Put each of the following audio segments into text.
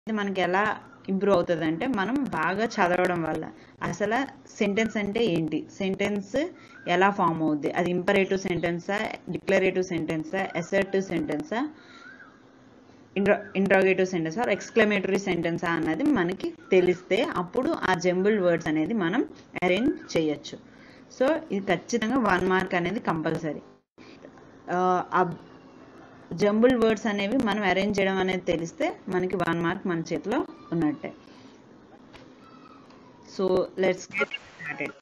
అనేది మనకి ఎలా ఇంప్రూవ్ అవుతుంది అంటే మనం బాగా చదవడం వల్ల అసలు సెంటెన్స్ అంటే ఏంటి సెంటెన్స్ ఎలా ఫామ్ అవుద్ది అది ఇంపరేటివ్ సెంటెన్సా డిక్లరేటివ్ సెంటెన్సా అసర్టివ్ సెంటెన్సా intra interrogative sentence or exclamatory sentence అన్నది మనకి తెలిస్తే అప్పుడు ఆ జంబుల్ వర్డ్స్ అనేది మనం అరేంజ్ చేయొచ్చు సో ఇది ఖచ్చితంగా వన్ మార్క్ అనేది కంపల్సరీ ఆ జంబుల్ వర్డ్స్ అనేవి మనం అరేంజ్ చేయడం అనేది తెలిస్తే మనకి వన్ మార్క్ మన చేతిలో ఉన్నట్టే so let's get started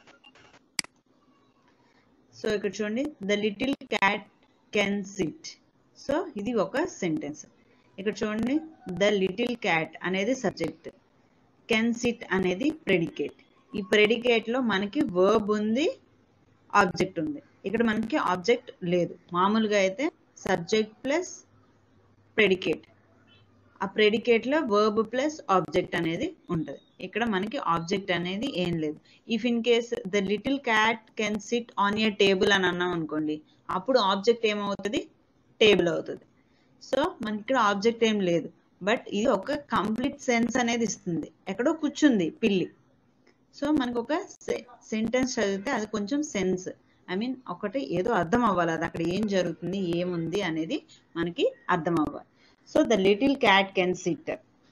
so ఇక్కడ చూడండి the little cat can sit so ఇది ఒక సెంటెన్స్ ఇక్కడ చూడండి ద లిటిల్ క్యాట్ అనేది సబ్జెక్ట్ కెన్ సిట్ అనేది ప్రెడికేట్ ఈ ప్రెడికేట్ లో మనకి వర్బ్ ఉంది ఆబ్జెక్ట్ ఉంది ఇక్కడ మనకి ఆబ్జెక్ట్ లేదు మామూలుగా అయితే సబ్జెక్ట్ ప్లస్ ప్రెడికేట్ ఆ ప్రెడికేట్ లో వర్బ్ ప్లస్ ఆబ్జెక్ట్ అనేది ఉంటుంది ఇక్కడ మనకి ఆబ్జెక్ట్ అనేది ఏం లేదు if in case the little cat can sit on a table అని అన్నాం అనుకోండి అప్పుడు ఆబ్జెక్ట్ ఏమవుతుంది టేబుల్ అవుతుంది సో మనకి ఇక్కడ ఆబ్జెక్ట్ ఏం లేదు బట్ ఇది ఒక కంప్లీట్ సెన్స్ అనేది ఇస్తుంది ఎక్కడో కూర్చుంది పిల్లి సో మనకు ఒక సెంటెన్స్ చదివితే అది కొంచెం సెన్స్ ఐ మీన్ ఒకటి ఏదో అర్థం అవ్వాలి అది అక్కడ ఏం జరుగుతుంది ఏముంది అనేది మనకి అర్థం అవ్వాలి so the little cat can sit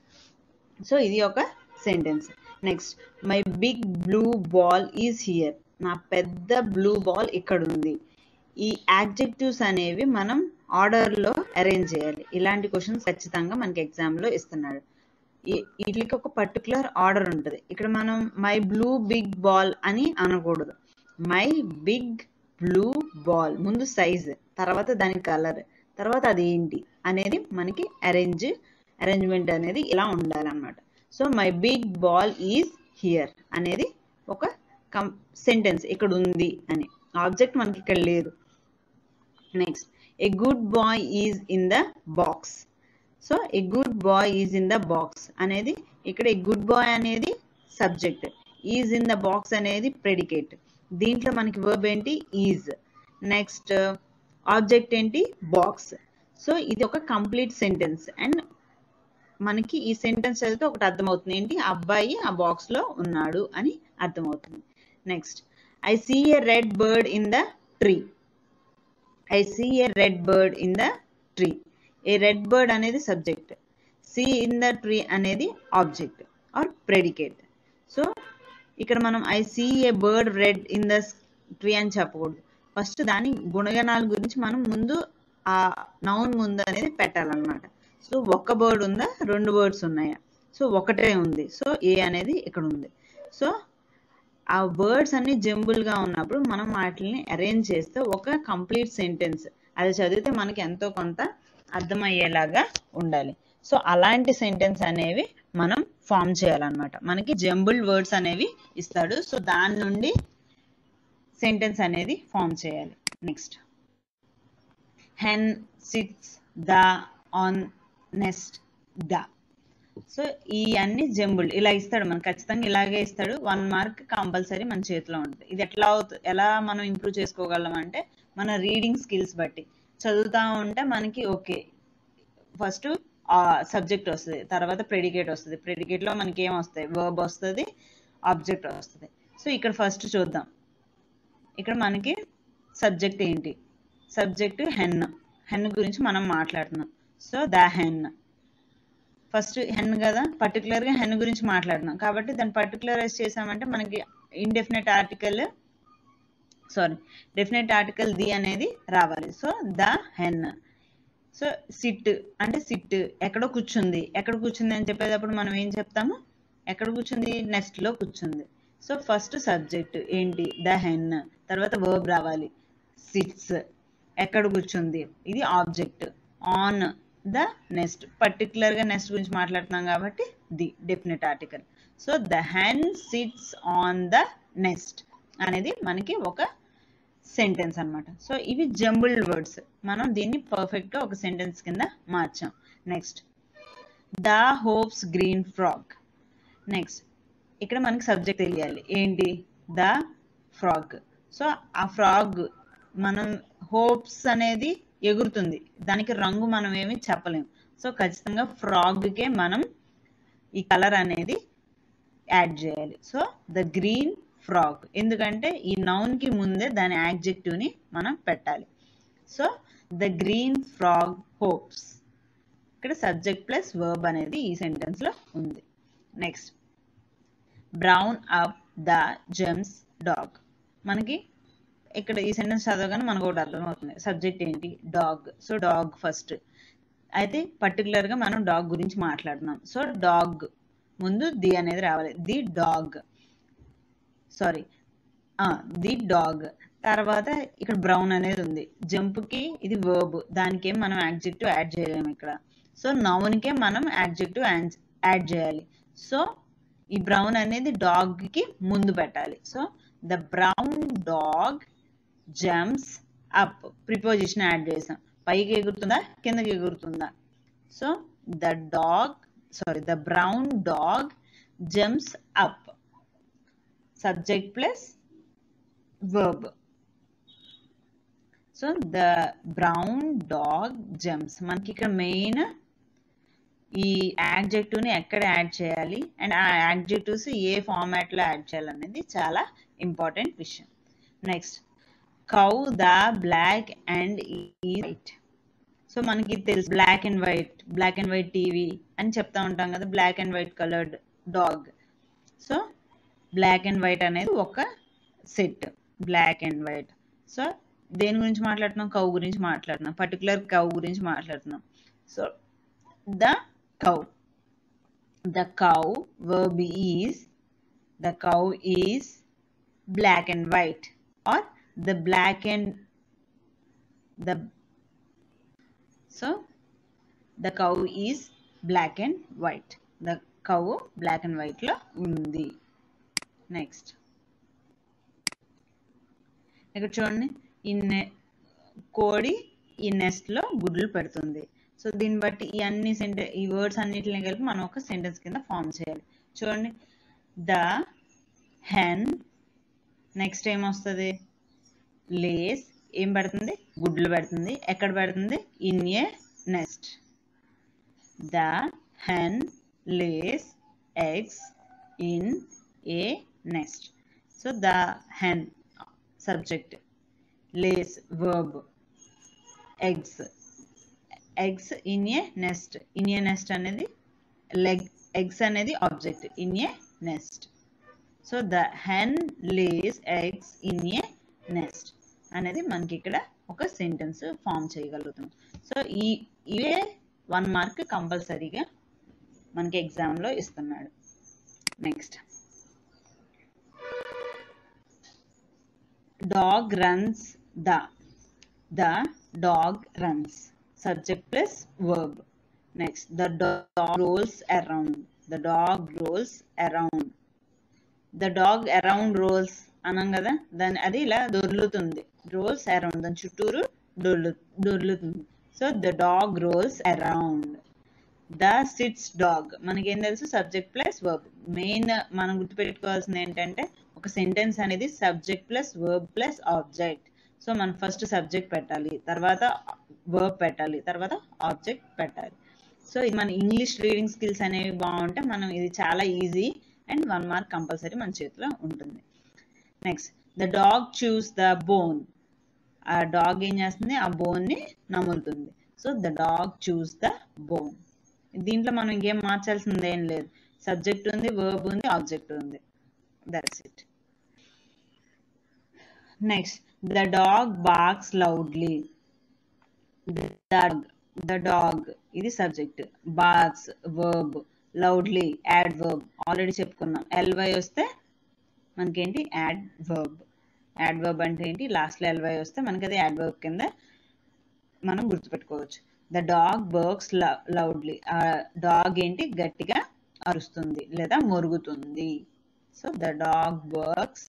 so ఇది ఒక sentence next my big blue ball is here నా పెద్ద బ్లూ బాల్ ఇక్కడ ఉంది ఈ యాడ్జెక్టివ్స్ అనేవి మనం ఆర్డర్లో అరేంజ్ చేయాలి ఇలాంటి క్వశ్చన్స్ ఖచ్చితంగా మనకి ఎగ్జామ్లో ఇస్తున్నాడు వీటికి ఒక పర్టికులర్ ఆర్డర్ ఉంటుంది ఇక్కడ మనం మై బ్లూ బిగ్ బాల్ అని అనకూడదు మై బిగ్ బ్లూ బాల్ ముందు సైజ్ తర్వాత దాని కలర్ తర్వాత అది ఏంటి అనేది మనకి అరేంజ్ అరేంజ్మెంట్ అనేది ఇలా ఉండాలన్నమాట so my big ball is here అనేది ఒక కం సెంటెన్స్ ఇక్కడ ఉంది అని ఆబ్జెక్ట్ మనకి ఇక్కడ లేదు next a good boy is in the box so a good boy is in the box అనేది ఇక్కడ ఏ గుడ్ బాయ్ అనేది subject is in the box అనేది ప్రెడికేట్ దీంట్లో మనకి వర్బ్ ఏంటి ఈజ్ నెక్స్ట్ ఆబ్జెక్ట్ ఏంటి బాక్స్ సో ఇది ఒక కంప్లీట్ సెంటెన్స్ అండ్ మనకి ఈ సెంటెన్స్ చదివితే ఒకటి అర్థమవుతుంది ఏంటి అబ్బాయి ఆ బాక్స్ లో ఉన్నాడు అని అర్థమవుతుంది next I see a red bird in the tree I see a red bird in the tree a red bird అనేది subject see in the tree అనేది ఆబ్జెక్ట్ ఆర్ ప్రెడికేట్ సో ఇక్కడ మనం I see a bird red in the tree అని చెప్పకూడదు first దాని గుణగణాల గురించి మనం ముందు ఆ నౌన్ ముందు అనేది పెట్టాలన్నమాట సో ఒక్క బర్డ్ ఉందా రెండు బర్డ్స్ ఉన్నాయా సో ఒకటే ఉంది సో ఏ అనేది ఇక్కడ ఉంది సో ఆ వర్డ్స్ అన్ని జంబుల్ గా ఉన్నప్పుడు మనం వాటిని అరేంజ్ చేస్తే ఒక కంప్లీట్ సెంటెన్స్ అది చదివితే మనకి ఎంతో కొంత అర్థమయ్యేలాగా ఉండాలి సో అలాంటి సెంటెన్స్ అనేవి మనం ఫామ్ చేయాలన్నమాట మనకి జంబుల్ వర్డ్స్ అనేవి ఇస్తాడు సో దాని నుండి సెంటెన్స్ అనేది ఫామ్ చేయాలి next hen sits the on nest the so ఈ అన్ని జంబుల్ ఇలా ఇస్తాడు మనకు ఖచ్చితంగా ఇలాగే ఇస్తాడు వన్ మార్క్ కంపల్సరీ మన చేతిలో ఉంటుంది ఇది ఎట్లా అవుతుంది ఎలా మనం ఇంప్రూవ్ చేసుకోగలం అంటే మన రీడింగ్ స్కిల్స్ బట్టి చదువుతా ఉంటే మనకి ఓకే ఫస్ట్ సబ్జెక్ట్ వస్తుంది తర్వాత ప్రెడికేట్ వస్తుంది ప్రెడికేట్ లో మనకి ఏం వస్తాయి వర్బ్ వస్తుంది ఆబ్జెక్ట్ వస్తుంది సో ఇక్కడ ఫస్ట్ చూద్దాం ఇక్కడ మనకి సబ్జెక్ట్ ఏంటి సబ్జెక్ట్ హెన్ హెన్ గురించి మనం మాట్లాడుతున్నాం so the hen first hen కదా పర్టికులర్ గా హెన్ గురించి మాట్లాడుతున్నాం కాబట్టి దాన్ని పర్టికులరైజ్ చేసామంటే మనకి indefinite article sorry definite article the అనేది రావాలి so the hen so sit అంటే సిట్ ఎక్కడో కూర్చుంది ఎక్కడ కూర్చుంది అని చెప్పేటప్పుడు మనం ఏం చెప్తాము ఎక్కడ కూర్చుంది నెక్స్ట్ లో కూర్చుంది సో ఫస్ట్ సబ్జెక్ట్ ఏంటి ద హెన్ తర్వాత వర్బ్ రావాలి సిట్స్ ఎక్కడ కూర్చుంది ఇది object on the nest particular గా నెక్స్ట్ గురించి మాట్లాడుతున్నాం కాబట్టి the definite article so the hen sits on the nest అనేది మనకి ఒక సెంటెన్స్ అన్నమాట సో ఇవి జంబుల్డ్ వర్డ్స్ మనం దీన్ని పర్ఫెక్ట్ గా ఒక సెంటెన్స్ కింద మార్చాం next the hops green frog next ఇక్కడ మనకి సబ్జెక్ట్ తెలియాలి ఏంటి ద ఫ్రాగ్ సో ఆ ఫ్రాగ్ మనం హోప్స్ అనేది ఎగురుతుంది దానికి రంగు మనం ఏమి చెప్పలేము సో ఖచ్చితంగా ఫ్రాగ్ కే మనం ఈ కలర్ అనేది యాడ్ చేయాలి సో ద గ్రీన్ ఫ్రాక్ ఎందుకంటే ఈ నౌన్కి ముందే దాని యాడ్జెక్టివ్ని మనం పెట్టాలి so the green frog hops ఇక్కడ సబ్జెక్ట్ ప్లస్ వర్బ్ అనేది ఈ సెంటెన్స్లో ఉంది next brown up the jumps dog మనకి ఇక్కడ ఈ సెంటెన్స్ చదవగానే మనకు ఒకటి అర్థమవుతుంది సబ్జెక్ట్ ఏంటి డాగ్ సో డాగ్ ఫస్ట్ అయితే పర్టికులర్గా మనం డాగ్ గురించి మాట్లాడుతున్నాం సో డాగ్ ముందు ది అనేది రావాలి the dog sorry the dog తర్వాత ఇక్కడ బ్రౌన్ అనేది ఉంది జంప్కి ఇది వర్బ్ దానికి ఏం మనం యాడ్జెక్టివ్ యాడ్ చేయలేము ఇక్కడ సో నౌన్కే మనం యాడ్జెక్టివ్ యాడ్ చేయాలి సో ఈ బ్రౌన్ అనేది డాగ్కి ముందు పెట్టాలి so the brown dog jumps up preposition add చేసాం పైకి ఎగురుతుందా కిందకి ఎగురుతుందా so the dog sorry the brown dog jumps up subject plus verb so the brown dog jumps మనకి ఇక్కడ మెయిన్ ఈ యాడ్జెక్టివ్ని ఎక్కడ యాడ్ చేయాలి అండ్ ఆ యాడ్జెక్టివ్స్ ఏ ఫార్మాట్లో యాడ్ చేయాలనేది చాలా ఇంపార్టెంట్ విషయం next cow the black and white so మనకి తెలుసు black and white black and white TV అని చెప్తా ఉంటాం కదా black and white coloured dog so black and white అనేది ఒక set black and white so దేని గురించి మాట్లాడుతున్నాం కౌ గురించి మాట్లాడుతున్నాం పర్టికులర్ కౌ గురించి మాట్లాడుతున్నాం so the cow the cow verb is the cow is black and white or the black and the so the cow is black and white the cow black and వైట్లో ఉంది next ఇక్కడ చూడండి ఈ నె కోడి ఈ నెస్ట్లో గుడ్లు పెడుతుంది సో దీన్ని బట్టి ఈ అన్ని సెంటె ఈ వర్డ్స్ అన్నిటిని కలిపి మనం ఒక సెంటెన్స్ కింద ఫామ్ చేయాలి చూడండి ద హెన్ నెక్స్ట్ ఏమొస్తుంది లేస్ ఏం పెడుతుంది గుడ్లు పెడుతుంది ఎక్కడ పెడుతుంది in a nest the hen lays eggs in a nest so the hen subject lays verb eggs eggs in a nest in a nest అనేది లెగ్ ఎగ్స్ అనేది object in a nest so the hen lays eggs in a nest అనేది మనకి ఇక్కడ ఒక sentence form చేయగలుగుతాం so ఈ ఇవే one mark కంపల్సరీగా మనకి ఎగ్జామ్లో ఇస్తున్నాడు next dog runs the the dog runs subject plus verb next the dog rolls around the dog rolls around the dog around rolls అన్నాం కదా దాని అది ఇలా దొర్లుతుంది రోల్స్ అరౌండ్ దాని చుట్టూరు దొర్లు దొర్లుతుంది so the dog rolls around the sits dog మనకేం తెలుసు సబ్జెక్ట్ ప్లస్ వర్బ్ మెయిన్ మనం గుర్తుపెట్టుకోవాల్సింది ఏంటంటే ఒక సెంటెన్స్ అనేది subject plus verb plus object so మనం ఫస్ట్ సబ్జెక్ట్ పెట్టాలి తర్వాత వర్బ్ పెట్టాలి తర్వాత ఆబ్జెక్ట్ పెట్టాలి సో ఇది మన ఇంగ్లీష్ రీడింగ్ స్కిల్స్ అనేవి బాగుంటే మనం ఇది చాలా easy and one mark compulsory మన చేతిలో ఉంటుంది next the dog chews the bone ఆ డాగ్ ఏం చేస్తుంది ఆ బోన్ని నములుతుంది so the dog chews the bone దీంట్లో మనం ఇంకేం మార్చాల్సింది ఏం లేదు సబ్జెక్ట్ ఉంది వర్బ్ ఉంది ఆబ్జెక్ట్ ఉంది that's it next the dog barks loudly the dog ఇది subject barks verb loudly adverb already చెప్పుకున్నాం ఎల్వై వస్తే మనకేంటి యాడ్ వర్బ్ యాడ్ వర్బ్ అంటే ఏంటి లాస్ట్లో ఎల్వై వస్తే మనకి అది యాడ్ వర్బ్ కింద మనం గుర్తుపెట్టుకోవచ్చు ద డాగ్ బర్క్స్ లౌడ్లీ ఆ డాగ్ ఏంటి గట్టిగా అరుస్తుంది లేదా మొరుగుతుంది సో ద డాగ్ బర్క్స్